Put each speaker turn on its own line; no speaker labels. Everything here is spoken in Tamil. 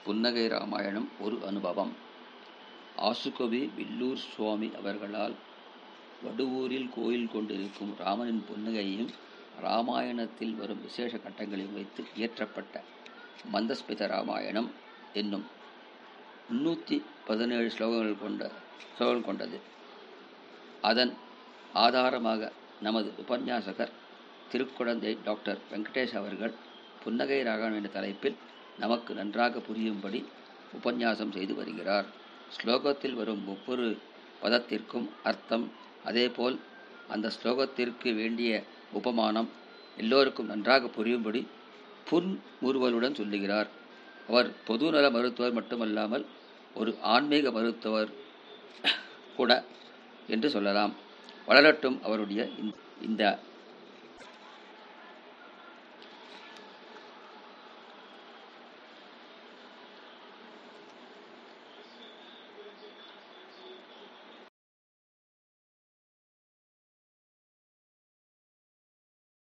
புன்னகை ராமாயணம் ஒரு அனுபவம் ஆசுகவி வில்லூர் சுவாமி அவர்களால் வடுவூரில் கோயில் கொண்டிருக்கும் ராமனின் புன்னகையையும் ராமாயணத்தில் வரும் விசேஷ கட்டங்களையும் வைத்து இயற்றப்பட்ட மந்தஸ்மித ராமாயணம் என்னும் முன்னூற்றி பதினேழு ஸ்லோகங்கள் கொண்ட ஸ்லோகங்கள் கொண்டது அதன் ஆதாரமாக நமது உபன்யாசகர் திருக்குழந்தை டாக்டர் வெங்கடேஷ் அவர்கள் புன்னகை ராகம் என்ற தலைப்பில் நமக்கு நன்றாக புரியும்படி உபன்யாசம் செய்து வருகிறார் ஸ்லோகத்தில் வரும் ஒவ்வொரு பதத்திற்கும் அர்த்தம் அதேபோல் அந்த ஸ்லோகத்திற்கு வேண்டிய உபமானம் எல்லோருக்கும் நன்றாக புரியும்படி புன்முறுவலுடன் சொல்லுகிறார் அவர் பொதுநல மருத்துவர் மட்டுமல்லாமல் ஒரு ஆன்மீக மருத்துவர் கூட என்று சொல்லலாம் வளரட்டும் அவருடைய இந்த